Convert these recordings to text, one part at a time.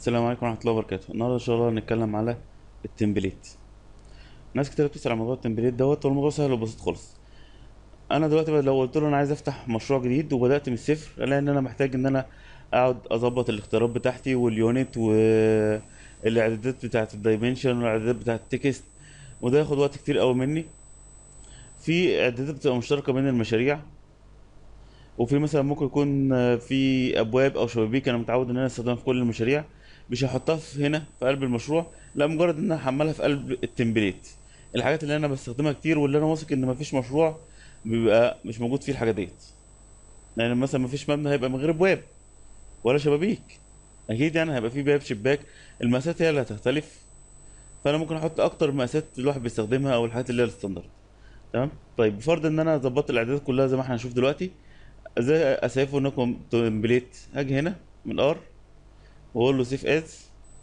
السلام عليكم ورحمة الله وبركاته النهاردة إن شاء الله هنتكلم على التمبليت ناس كتير بتسأل على موضوع التمبليت دوت والموضوع سهل وبسيط خالص أنا دلوقتي بقى لو قلت له أنا عايز أفتح مشروع جديد وبدأت من الصفر ألاقي إن أنا محتاج إن أنا أقعد أظبط الاختيارات بتاعتي واليونت والإعدادات بتاعة الدايمنشن والإعدادات بتاعة التكست وده ياخد وقت كتير أوي مني في إعدادات بتبقى مشتركة بين المشاريع وفي مثلا ممكن يكون آه، في ابواب او شبابيك انا متعود ان انا استخدمها في كل المشاريع مش هحطها في هنا في قلب المشروع لا مجرد ان انا هحملها في قلب التمبليت الحاجات اللي انا بستخدمها كتير واللي انا واثق ان مفيش مشروع بيبقى مش موجود فيه الحاجات ديت يعني مثلا مفيش مبنى هيبقى من غير ابواب ولا شبابيك اكيد يعني هيبقى فيه باب شباك المقاسات هي اللي هتختلف فانا ممكن احط اكتر مقاسات الواحد بيستخدمها او الحاجات اللي هي الستاندرد تمام طيب بفرض ان انا ظبطت الاعدادات كلها زي ما احنا هنشوف دلوقتي ازاي اسيفه انكم تمبليت هاجي هنا من ار واقول له سيف از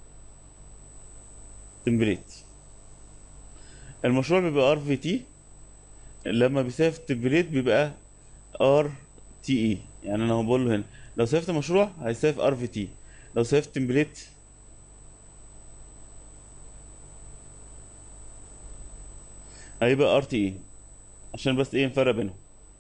تمبليت المشروع بيبقى ار في تي لما بيسيف تمبليت بيبقى ار تي اي يعني انا بقول له هنا لو سيفت مشروع هيسيف ار في تي لو سيفت تمبليت هيبقى ار تي اي عشان بس ايه نفرق بينهم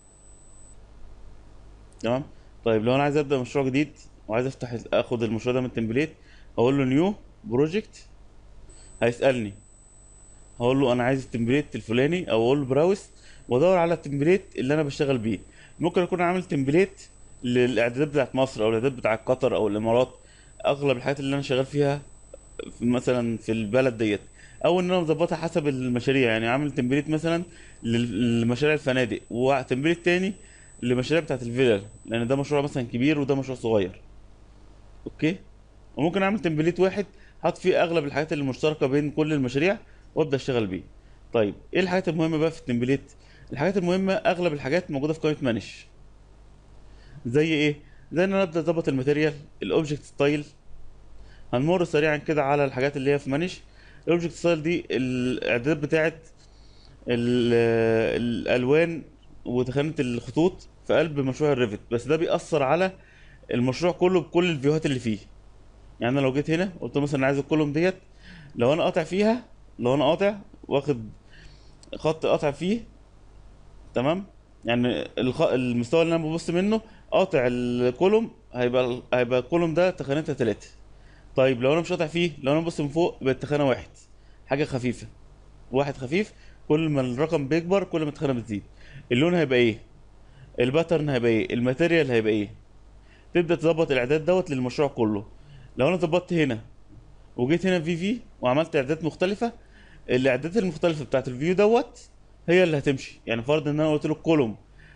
تمام طيب لو انا عايز ابدا مشروع جديد وعايز افتح اخد المشروع ده من التمبليت اقول له نيو بروجكت هيسالني هقول له انا عايز التمبليت الفلاني او اقول له براوس وادور على التمبليت اللي انا بشتغل بيه ممكن اكون عامل تمبليت للاعدادات بتاعت مصر او الاعدادات بتاعت قطر او الامارات اغلب الحاجات اللي انا شغال فيها في- مثلا في البلد ديت او ان انا مظبطها حسب المشاريع يعني عامل تمبليت مثلا لل- لمشاريع الفنادق وتمبليت تاني لمشاريع بتاعت الفيلل لان ده مشروع مثلا كبير وده مشروع صغير اوكي وممكن اعمل تمبليت واحد حاطط فيه اغلب الحاجات اللي مشتركه بين كل المشاريع وابدا اشتغل بيه طيب ايه الحاجات المهمه بقى في التمبليت الحاجات المهمه اغلب الحاجات موجوده في قائمه مانش زي ايه زي ان انا ابدا اظبط الماتيريال الاوبجكت ستايل هنمر سريعا كده على الحاجات اللي هي في مانش الاوبجكت ستايل دي الاعدادات بتاعت ال- الالوان وتخانه الخطوط في قلب مشروع الريفت بس ده بيأثر على المشروع كله بكل الفيوهات اللي فيه يعني انا لو جيت هنا قلت له مثلا أنا عايز الكولوم ديت لو انا قاطع فيها لو انا قاطع واخد خط قاطع فيه تمام يعني الخ... المستوى اللي انا ببص منه قاطع الكولوم هيبقى هيبقى الكولوم ده تخانتها تلاتة طيب لو انا مش قاطع فيه لو انا ببص من فوق يبقى التخانه واحد حاجه خفيفه واحد خفيف كل ما الرقم بيكبر كل ما التخانه بتزيد اللون هيبقى ايه الباترن هيبقى ايه الماتيريال هيبقى ايه تبدا تظبط الاعداد دوت للمشروع كله لو انا ظبطت هنا وجيت هنا في في وعملت اعدادات مختلفه الاعدادات المختلفه بتاعت الفيو دوت هي اللي هتمشي يعني فرض ان انا قلت له كولوم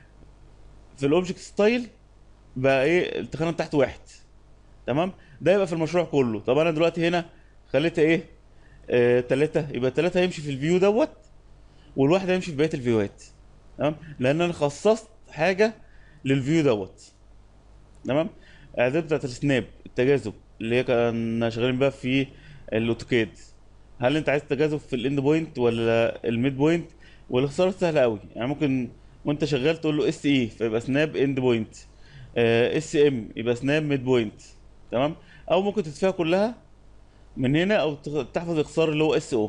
في الاوبجكت ستايل بقى ايه التخانه بتاعته واحد تمام ده يبقى في المشروع كله طب انا دلوقتي هنا خليتها ايه آه تلاتة يبقى تلاتة هيمشي في الفيو دوت والواحد هيمشي في بقيه الفيوهات تمام لان انا خصصت حاجه للفيو دوت تمام اعداد بتاعت السناب التجاذب اللي هي كنا شغالين بقى في الاوتوكاد هل انت عايز تجاذب في الاند بوينت ولا الميد بوينت والاختصار سهل قوي يعني ممكن وانت شغال تقول له اس اي فيبقى سناب اند بوينت اس ام يبقى سناب ميد بوينت تمام او ممكن تدفعها كلها من هنا او تخ- تحفظ الاختصار اللي هو اس او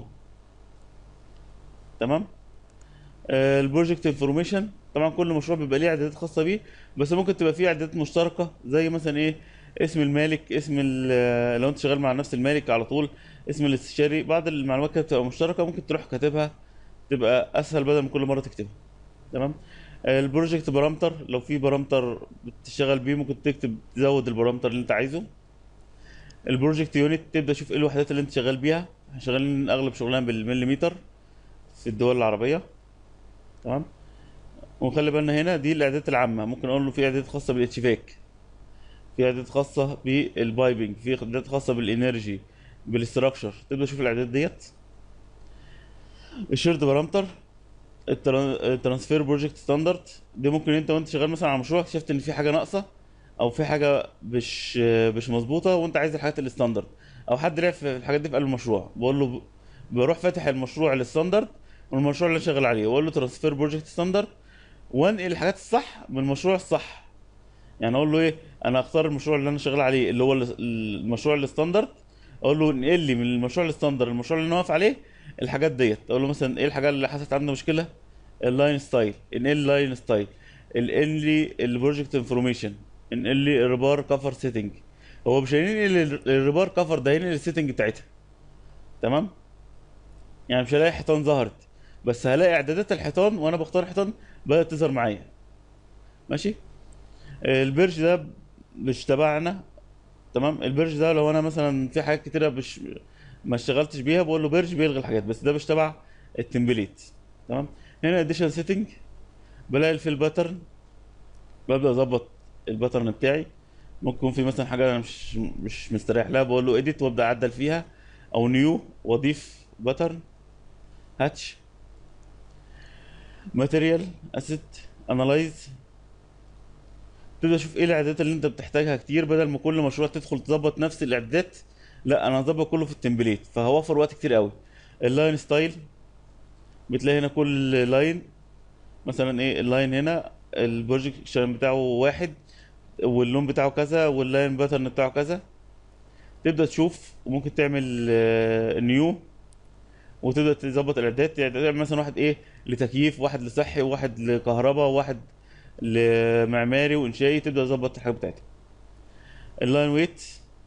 تمام آه، البروجكت انفورميشن طبعا كل مشروع بيبقى ليه اعدادات خاصه بيه بس ممكن تبقى فيه اعدادات مشتركه زي مثلا ايه اسم المالك اسم ال- آه، لو انت شغال مع نفس المالك على طول اسم الاستشاري بعض المعلومات كده بتبقى مشتركه ممكن تروح كاتبها تبقى اسهل بدل من كل مره تكتبها تمام آه، البروجكت بارامتر لو في بارامتر بتشتغل بيه ممكن تكتب تزود البارامتر اللي انت عايزه البروجكت يونت تبدا تشوف ايه الوحدات اللي انت شغال بيها احنا شغالين اغلب شغلنا بالمليمتر في الدول العربيه تمام ونخلي بالنا هنا دي الاعدادات العامه ممكن اقول له في اعدادات خاصه بالاتشفاك في اعدادات خاصه بالبايبنج في اعدادات خاصه بالانرجي بالاستراكشر تبدا تشوف الاعدادات ديت الشيرد بارامتر الترانسفير بروجكت ستاندرد دي ممكن انت وانت شغال مثلا على مشروع اكتشفت ان في حاجه ناقصه او في حاجه مش مش مظبوطه وانت عايز الحاجات الستاندرد او حد لعب في الحاجات دي في قلب المشروع بقول له بروح فاتح المشروع الستاندرد والمشروع اللي أنا شغال عليه واقول له ترانسفير بروجكت ستاندرد وانقل الحاجات الصح من المشروع الصح يعني اقول له ايه انا اختار المشروع اللي انا شغال عليه اللي هو ال- المشروع الستاندرد اقول له انقل لي من المشروع الستاندر المشروع اللي انا واقف عليه الحاجات ديت اقول له مثلا ايه الحاجه اللي حصلت عندنا مشكله اللاين ستايل انقل لي لاين ستايل انقل لي البروجكت انفورميشن انقل لي الريبار كفر سيتنج هو مش هينقل ال- الريبار كفر ده هينقل السيتنج بتاعتها تمام يعني مش هلاقي حيطان ظهرت بس هلاقي اعدادات الحيطان وانا بختار حيطان بدات تظهر معايا ماشي البرج ده مش تبعنا تمام البرج ده لو انا مثلا في حاجات كتيره مش ما اشتغلتش بيها بقول له بيرج بيلغي الحاجات بس ده مش تبع التمبليت تمام هنا اديشن سيتنج بلاقي الفيل باترن ببدا اظبط الباترن بتاعي ممكن يكون في مثلا حاجه انا مش مش مستريح لها بقول له اديت وابدا اعدل فيها او نيو واضيف باترن هاتش ماتيريال اسيت انالايز تبدا تشوف ايه الاعدادات اللي انت بتحتاجها كتير بدل ما كل مشروع تدخل تظبط نفس الاعدادات لا انا هظبط كله في التمبليت فهوفر وقت كتير قوي اللاين ستايل بتلاقي هنا كل لاين مثلا ايه اللاين هنا البروجكشن بتاعه واحد واللون بتاعه كذا واللاين باترن بتاعه كذا تبدا تشوف وممكن تعمل نيو وتبدا تظبط الاعدادات يعني تعمل مثلا واحد ايه لتكييف واحد لصحي وواحد لكهرباء وواحد لمعماري وانشائي تبدا تظبط الحاجه بتاعتها اللاين ويت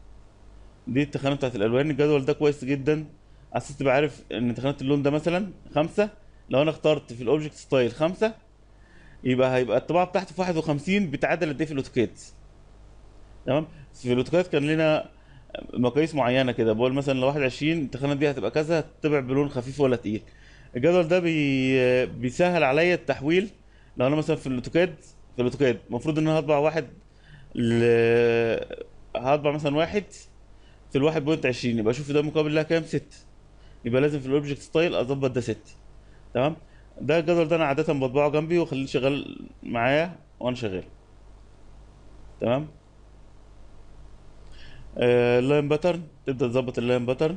دي التخانه بتاعت الالوان الجدول ده كويس جدا على اساس تبقى عارف ان تخانه اللون ده مثلا خمسة لو انا اخترت في الاوبجكت ستايل خمسة يبقى هيبقى الطباعه بتاعته في 51 بتعادل قد ايه في الاوتوكاد تمام في الاوتوكاد كان لنا مقاييس معينه كده بقول مثلا لو 21 التخانه دي هتبقى كذا هتطبع بلون خفيف ولا تقيل الجدول ده بي... بيسهل عليا التحويل لو انا مثلا في الاوتوكاد في الاوتوكاد المفروض ان انا هطبع واحد ل... هطبع مثلا واحد في الواحد بوينت عشرين يبقى اشوف ده مقابل لها كام ست يبقى لازم في الاوبجكت ستايل اظبط ده ست تمام ده الجدول ده انا عاده بطبعه جنبي واخليه شغال معايا وانا شغال تمام آه اللاين باترن تبدا تظبط اللاين باترن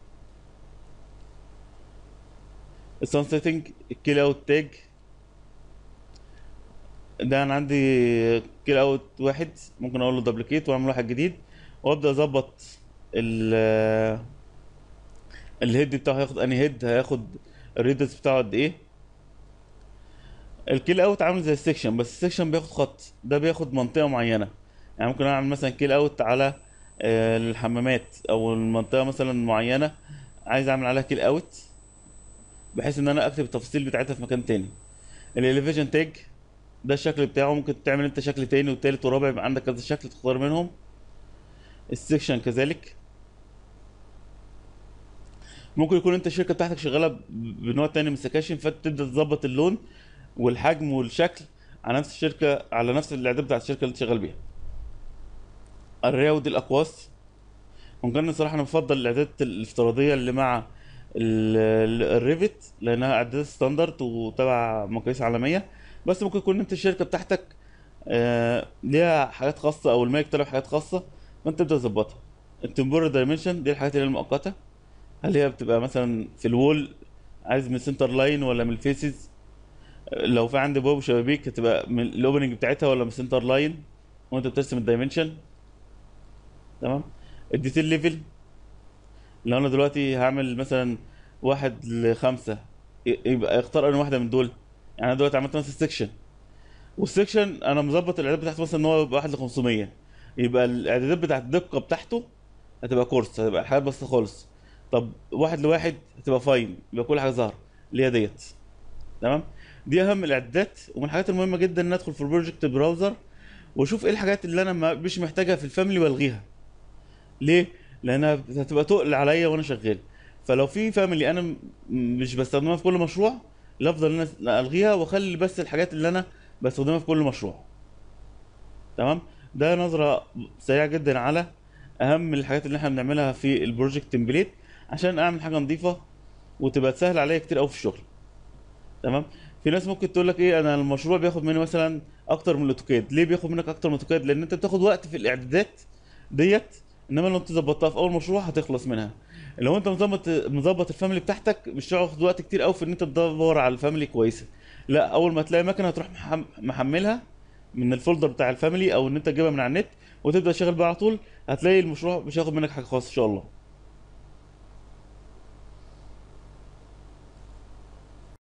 السان سيتنج الكيل اوت تاج ده انا عندي كيل اوت واحد ممكن اقول له دبليكيت واعمل واحد جديد وابدا اظبط ال الهيد بتاعه هياخد انهي هيد هياخد الريدس بتاعه قد ايه الكيل اوت عامل زي السكشن بس السكشن بياخد خط ده بياخد منطقه معينه يعني ممكن اعمل مثلا كيل اوت على آه، الحمامات او المنطقه مثلا معينه عايز اعمل عليها كيل اوت بحيث ان انا اكتب التفاصيل بتاعتها في مكان تاني الاليفيشن تاج ده الشكل بتاعه ممكن تعمل انت شكل تاني وتالت ورابع يبقى عندك كذا شكل تختار منهم السكشن كذلك ممكن يكون انت الشركه بتاعتك شغاله ب- بنوع تاني من السكاشن فتبدا تظبط اللون والحجم والشكل على نفس الشركه على نفس الاعداد بتاعت الشركه اللي انت شغال بيها الراود الاقواس ممكن الصراحه انا بفضل الاعدادات الافتراضيه اللي مع ال- ال- الريفت لانها اعدادات ستاندرد وتبع مقاييس عالميه بس ممكن يكون انت الشركه بتاعتك آه، ليها حاجات خاصه او المالك طلب حاجات خاصه فانت تبدا تظبطها التمبور دايمنشن دي الحاجات اللي هي المؤقته هل هي بتبقى مثلا في الوول عايز من السنتر لاين ولا من الفيسز لو في عندي بواب وشبابيك هتبقى من الاوبننج بتاعتها ولا من السنتر لاين وانت بترسم الدايمنشن تمام الديتيل ليفل لو انا دلوقتي هعمل مثلا واحد لخمسة ي- يبقى اختار انا واحدة من دول يعني انا دلوقتي عملت مثلا سيكشن والسيكشن انا مظبط الاعداد بتاعته مثلا ان هو يبقى واحد ل 500 يبقى الاعدادات بتاعت الدقة بتاعته هتبقى كورس هتبقى حاجات بسيطة خالص طب واحد لواحد هتبقى فاين يبقى كل حاجة ظاهرة اللي هي ديت تمام دي اهم الاعدادات ومن الحاجات المهمة جدا ان ادخل في البروجكت براوزر واشوف ايه الحاجات اللي انا ما مش محتاجها في الفاميلي والغيها ليه لانها هتبقى تقل عليا وانا شغال فلو في فاميلي انا م- مش بستخدمها في كل مشروع لا افضل ان انا الغيها واخلي بس الحاجات اللي انا بستخدمها في كل مشروع تمام ده نظرة سريعة جدا على اهم الحاجات اللي احنا بنعملها في البروجكت تمبليت عشان اعمل حاجة نظيفة وتبقى تسهل عليا كتير قوي في الشغل تمام في ناس ممكن تقول لك ايه انا المشروع بياخد مني مثلا اكتر من الاوتوكاد ليه بياخد منك اكتر من الاوتوكاد لان انت بتاخد وقت في الاعدادات ديت انما لو انت ظبطتها في اول مشروع هتخلص منها لو انت مظبط مظبط الفاميلي بتاعتك مش هتاخد وقت كتير قوي في ان انت تدور على الفاميلي كويسه لا اول ما تلاقي مكنه هتروح محم- محملها من الفولدر بتاع الفاميلي او ان انت تجيبها من على النت وتبدا تشتغل بيها على طول هتلاقي المشروع مش هياخد منك حاجه خالص ان شاء الله